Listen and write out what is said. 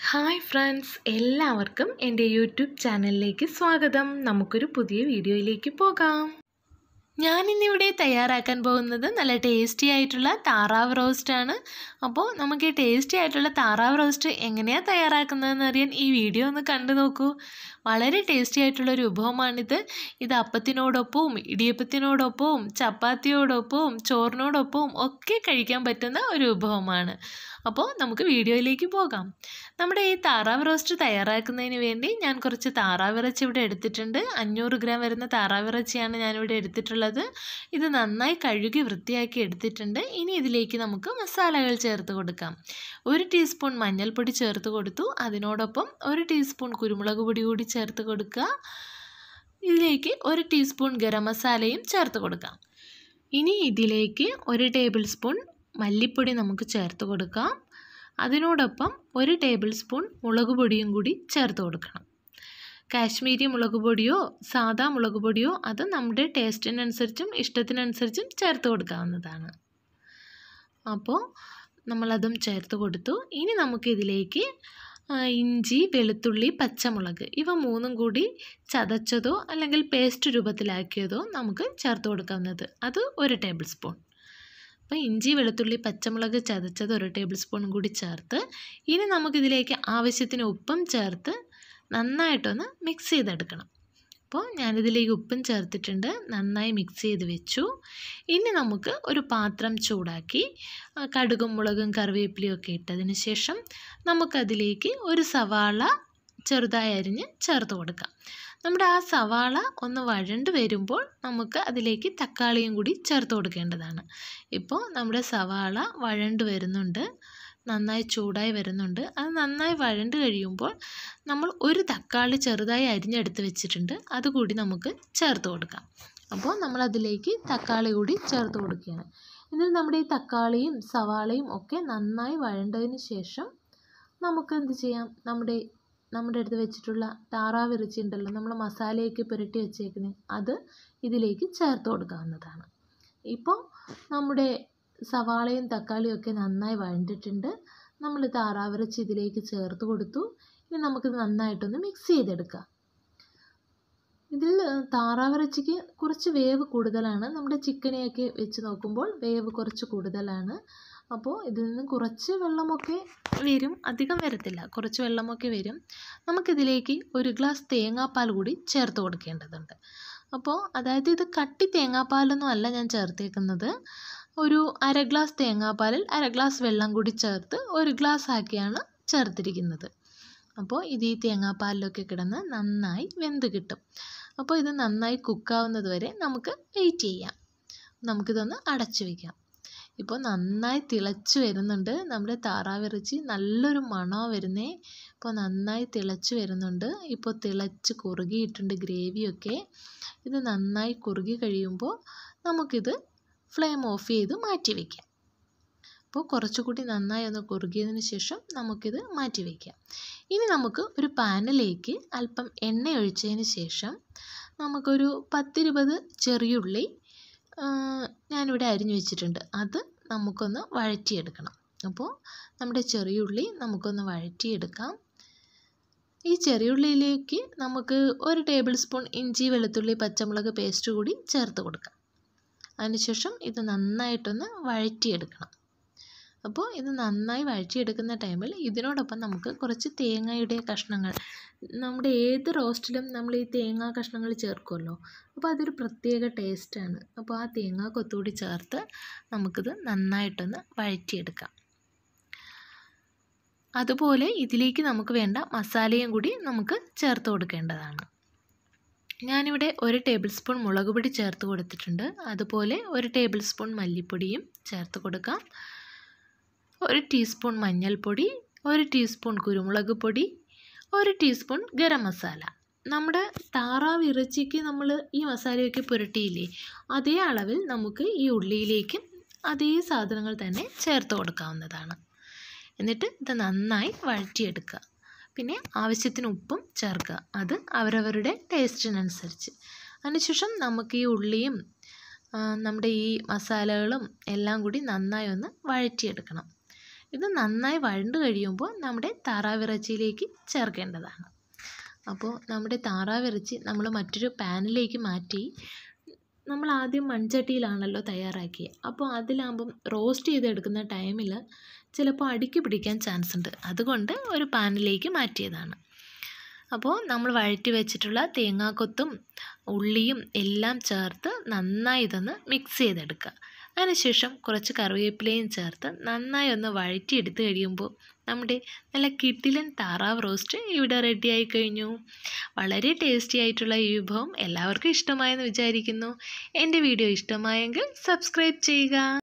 hi friends എല്ലാവർക്കും എൻ്റെ YouTube ചാനലിലേക്ക് സ്വാഗതം നമുക്കൊരു പുതിയ വീഡിയോയിലേക്ക് പോകാം ഞാനിന്നിവിടെ തയ്യാറാക്കാൻ പോകുന്നത് നല്ല ടേസ്റ്റി ആയിട്ടുള്ള താറാവ് റോസ്റ്റാണ് അപ്പോൾ നമുക്ക് ഈ ടേസ്റ്റി ആയിട്ടുള്ള താറാവ് റോസ്റ്റ് എങ്ങനെയാണ് തയ്യാറാക്കുന്നതെന്ന് അറിയാൻ ഈ വീഡിയോ ഒന്ന് കണ്ടു നോക്കൂ വളരെ ടേസ്റ്റി ആയിട്ടുള്ള ഒരു വിഭവമാണിത് ഇത് അപ്പത്തിനോടൊപ്പവും ഇടിയപ്പത്തിനോടൊപ്പവും ചപ്പാത്തിയോടൊപ്പവും ചോറിനോടൊപ്പവും ഒക്കെ കഴിക്കാൻ പറ്റുന്ന ഒരു വിഭവമാണ് അപ്പോൾ നമുക്ക് വീഡിയോയിലേക്ക് പോകാം നമ്മുടെ ഈ താറാവ് റോസ്റ്റ് തയ്യാറാക്കുന്നതിന് വേണ്ടി ഞാൻ കുറച്ച് താറാവ് ഇറച്ചി ഇവിടെ എടുത്തിട്ടുണ്ട് അഞ്ഞൂറ് ഗ്രാം വരുന്ന താറാവ് ഇറച്ചിയാണ് ഞാനിവിടെ എടുത്തിട്ടുള്ളത് ഇത് നന്നായി കഴുകി വൃത്തിയാക്കി എടുത്തിട്ടുണ്ട് ഇനി ഇതിലേക്ക് നമുക്ക് മസാലകൾ ചേർത്ത് കൊടുക്കാം ഒരു ടീസ്പൂൺ മഞ്ഞൾപ്പൊടി ചേർത്ത് കൊടുത്തു അതിനോടൊപ്പം ഒരു ടീസ്പൂൺ കുരുമുളക് പൊടി കൂടി ചേർത്ത് കൊടുക്കുക ഇതിലേക്ക് ഒരു ടീസ്പൂൺ ഗരം മസാലയും ചേർത്ത് കൊടുക്കാം ഇനി ഇതിലേക്ക് ഒരു ടേബിൾ സ്പൂൺ മല്ലിപ്പൊടി നമുക്ക് ചേർത്ത് കൊടുക്കാം അതിനോടൊപ്പം ഒരു ടേബിൾ സ്പൂൺ മുളക് പൊടിയും കൂടി ചേർത്ത് കൊടുക്കണം കാശ്മീരി മുളക് പൊടിയോ സാദാ മുളക് പൊടിയോ അത് നമ്മുടെ ടേസ്റ്റിനനുസരിച്ചും ഇഷ്ടത്തിനനുസരിച്ചും ചേർത്ത് കൊടുക്കാവുന്നതാണ് അപ്പോൾ നമ്മളതും ചേർത്ത് കൊടുത്തു ഇനി നമുക്കിതിലേക്ക് ഇഞ്ചി വെളുത്തുള്ളി പച്ചമുളക് ഇവ മൂന്നും കൂടി ചതച്ചതോ അല്ലെങ്കിൽ പേസ്റ്റ് രൂപത്തിലാക്കിയതോ നമുക്ക് ചേർത്ത് കൊടുക്കാവുന്നത് അത് ഒരു ടേബിൾ സ്പൂൺ അപ്പോൾ ഇഞ്ചി വെളുത്തുള്ളി പച്ചമുളക് ചതച്ചത് ഒരു ടേബിൾ സ്പൂൺ കൂടി ചേർത്ത് ഇനി നമുക്കിതിലേക്ക് ആവശ്യത്തിന് ഉപ്പും ചേർത്ത് നന്നായിട്ടൊന്ന് മിക്സ് ചെയ്തെടുക്കണം അപ്പോൾ ഞാനിതിലേക്ക് ഉപ്പും ചേർത്തിട്ടുണ്ട് നന്നായി മിക്സ് ചെയ്ത് വെച്ചു ഇനി നമുക്ക് ഒരു പാത്രം ചൂടാക്കി കടുകും മുളകും കറിവേപ്പിലയും ഒക്കെ ഇട്ടതിന് ശേഷം നമുക്കതിലേക്ക് ഒരു സവാള ചെറുതായി അരിഞ്ഞ് ചേർത്ത് കൊടുക്കാം നമ്മുടെ ആ സവാള ഒന്ന് വഴണ്ട് വരുമ്പോൾ നമുക്ക് അതിലേക്ക് തക്കാളിയും കൂടി ചേർത്ത് കൊടുക്കേണ്ടതാണ് ഇപ്പോൾ നമ്മുടെ സവാള വഴണ്ട് വരുന്നുണ്ട് നന്നായി ചൂടായി വരുന്നുണ്ട് അത് നന്നായി വഴണ്ട് കഴിയുമ്പോൾ നമ്മൾ ഒരു തക്കാളി ചെറുതായി അരിഞ്ഞെടുത്ത് വെച്ചിട്ടുണ്ട് അതുകൂടി നമുക്ക് ചേർത്ത് കൊടുക്കാം അപ്പോൾ നമ്മൾ അതിലേക്ക് തക്കാളി കൂടി ചേർത്ത് കൊടുക്കുകയാണ് എന്നിട്ട് നമ്മുടെ ഈ തക്കാളിയും സവാളയും ഒക്കെ നന്നായി വഴണ്ടതിന് ശേഷം നമുക്ക് എന്ത് ചെയ്യാം നമ്മുടെ നമ്മുടെ അടുത്ത് വെച്ചിട്ടുള്ള താറാവ് ഇറച്ചി ഉണ്ടല്ലോ നമ്മൾ മസാലയൊക്കെ പുരട്ടി വെച്ചേക്കുന്നത് അത് ഇതിലേക്ക് ചേർത്ത് കൊടുക്കാവുന്നതാണ് ഇപ്പോൾ നമ്മുടെ സവാളയും തക്കാളിയും ഒക്കെ നന്നായി വഴണ്ടിട്ടുണ്ട് നമ്മൾ താറാവ് ഇറച്ചി ഇതിലേക്ക് ചേർത്ത് കൊടുത്തു ഇനി നമുക്കിത് നന്നായിട്ടൊന്ന് മിക്സ് ചെയ്തെടുക്കാം ഇതിൽ താറാവ് ഇറച്ചിക്ക് കുറച്ച് വേവ് കൂടുതലാണ് നമ്മുടെ ചിക്കനെയൊക്കെ വെച്ച് നോക്കുമ്പോൾ വേവ് കുറച്ച് കൂടുതലാണ് അപ്പോൾ ഇതിൽ നിന്ന് കുറച്ച് വെള്ളമൊക്കെ വരും അധികം വരത്തില്ല കുറച്ച് വെള്ളമൊക്കെ വരും നമുക്കിതിലേക്ക് ഒരു ഗ്ലാസ് തേങ്ങാപ്പാൽ കൂടി ചേർത്ത് കൊടുക്കേണ്ടതുണ്ട് അപ്പോൾ അതായത് ഇത് കട്ടി തേങ്ങാപ്പാലൊന്നും അല്ല ഞാൻ ചേർത്തേക്കുന്നത് ഒരു അര ഗ്ലാസ് തേങ്ങാപ്പാലിൽ അര ഗ്ലാസ് വെള്ളം കൂടി ചേർത്ത് ഒരു ഗ്ലാസ് ആക്കിയാണ് ചേർത്തിരിക്കുന്നത് അപ്പോൾ ഇത് ഈ തേങ്ങാപ്പാലിലൊക്കെ കിടന്ന് നന്നായി വെന്ത് കിട്ടും അപ്പോൾ ഇത് നന്നായി കുക്കാവുന്നത് വരെ നമുക്ക് വെയിറ്റ് ചെയ്യാം നമുക്കിതൊന്ന് അടച്ചു വയ്ക്കാം ഇപ്പോൾ നന്നായി തിളച്ച് വരുന്നുണ്ട് നമ്മുടെ താറാവിറച്ചി നല്ലൊരു മണമാണ് വരുന്നേ ഇപ്പോൾ നന്നായി തിളച്ച് വരുന്നുണ്ട് ഇപ്പോൾ തിളച്ച് കുറുകിയിട്ടുണ്ട് ഗ്രേവിയൊക്കെ ഇത് നന്നായി കുറുകി കഴിയുമ്പോൾ നമുക്കിത് ഫ്ലെയിം ഓഫ് ചെയ്ത് മാറ്റി വയ്ക്കാം അപ്പോൾ കുറച്ചുകൂടി നന്നായി ഒന്ന് കുറുകിയതിന് ശേഷം നമുക്കിത് മാറ്റി വയ്ക്കാം ഇനി നമുക്ക് ഒരു പാനിലേക്ക് അല്പം എണ്ണ ഒഴിച്ചതിന് ശേഷം നമുക്കൊരു പത്തിരുപത് ചെറിയുള്ളി ഞാനിവിടെ അരിഞ്ഞു വെച്ചിട്ടുണ്ട് അത് നമുക്കൊന്ന് വഴറ്റിയെടുക്കണം അപ്പോൾ നമ്മുടെ ചെറിയുള്ളി നമുക്കൊന്ന് വഴറ്റിയെടുക്കാം ഈ ചെറിയുള്ളിയിലേക്ക് നമുക്ക് ഒരു ടേബിൾ സ്പൂൺ ഇഞ്ചി വെളുത്തുള്ളി പച്ചമുളക് പേസ്റ്റ് കൂടി ചേർത്ത് കൊടുക്കാം അതിനുശേഷം ഇത് നന്നായിട്ടൊന്ന് വഴറ്റിയെടുക്കണം അപ്പോൾ ഇത് നന്നായി വഴറ്റിയെടുക്കുന്ന ടൈമിൽ ഇതിനോടൊപ്പം നമുക്ക് കുറച്ച് തേങ്ങയുടെ കഷ്ണങ്ങൾ നമ്മുടെ ഏത് റോസ്റ്റിലും നമ്മൾ ഈ തേങ്ങാ കഷ്ണങ്ങൾ ചേർക്കുമല്ലോ അപ്പോൾ അതൊരു പ്രത്യേക ടേസ്റ്റാണ് അപ്പോൾ ആ തേങ്ങ കൊത്തുകൂടി ചേർത്ത് നമുക്കിത് നന്നായിട്ടൊന്ന് വഴറ്റിയെടുക്കാം അതുപോലെ ഇതിലേക്ക് നമുക്ക് വേണ്ട മസാലയും കൂടി നമുക്ക് ചേർത്ത് കൊടുക്കേണ്ടതാണ് ഞാനിവിടെ ഒരു ടേബിൾ സ്പൂൺ മുളക് പൊടി ചേർത്ത് കൊടുത്തിട്ടുണ്ട് അതുപോലെ ഒരു ടേബിൾ സ്പൂൺ മല്ലിപ്പൊടിയും ചേർത്ത് കൊടുക്കാം ഒരു ടീസ്പൂൺ മഞ്ഞൾപ്പൊടി ഒരു ടീസ്പൂൺ കുരുമുളക് പൊടി ഒരു ടീസ്പൂൺ ഗരം മസാല നമ്മുടെ താറാവ് ഇറച്ചിക്ക് നമ്മൾ ഈ മസാലയൊക്കെ പുരട്ടിയില്ലേ അതേ അളവിൽ നമുക്ക് ഈ ഉള്ളിയിലേക്ക് അതേ സാധനങ്ങൾ തന്നെ ചേർത്ത് കൊടുക്കാവുന്നതാണ് എന്നിട്ട് ഇത് നന്നായി വഴറ്റിയെടുക്കുക പിന്നെ ആവശ്യത്തിന് ഉപ്പും ചേർക്കുക അത് അവരവരുടെ ടേസ്റ്റിനനുസരിച്ച് അതിനുശേഷം നമുക്ക് ഈ ഉള്ളിയും നമ്മുടെ ഈ മസാലകളും എല്ലാം കൂടി നന്നായി ഒന്ന് വഴറ്റിയെടുക്കണം ഇത് നന്നായി വഴണ്ട് കഴിയുമ്പോൾ നമ്മുടെ താറാവിറച്ചിയിലേക്ക് ചേർക്കേണ്ടതാണ് അപ്പോൾ നമ്മുടെ താറാവിറച്ചി നമ്മൾ മറ്റൊരു പാനിലേക്ക് മാറ്റി നമ്മൾ ആദ്യം മൺചട്ടിയിലാണല്ലോ തയ്യാറാക്കിയത് അപ്പോൾ അതിലാകുമ്പം റോസ്റ്റ് ചെയ്തെടുക്കുന്ന ടൈമിൽ ചിലപ്പോൾ അടുക്കി പിടിക്കാൻ ചാൻസ് ഉണ്ട് അതുകൊണ്ട് ഒരു പാനിലേക്ക് മാറ്റിയതാണ് അപ്പോൾ നമ്മൾ വഴറ്റി വെച്ചിട്ടുള്ള തേങ്ങാക്കൊത്തും ഉള്ളിയും എല്ലാം ചേർത്ത് നന്നായി ഇതൊന്ന് മിക്സ് ചെയ്തെടുക്കുക അതിനുശേഷം കുറച്ച് കറിവേപ്പിലയും ചേർത്ത് നന്നായി ഒന്ന് വഴറ്റിയെടുത്ത് കഴിയുമ്പോൾ നമ്മുടെ നല്ല കിട്ടിലൻ താറാവ് റോസ്റ്റ് ഇവിടെ റെഡിയായി കഴിഞ്ഞു വളരെ ടേസ്റ്റി ആയിട്ടുള്ള ഈ വിഭവം എല്ലാവർക്കും ഇഷ്ടമായെന്ന് വിചാരിക്കുന്നു എൻ്റെ വീഡിയോ ഇഷ്ടമായെങ്കിൽ സബ്സ്ക്രൈബ് ചെയ്യുക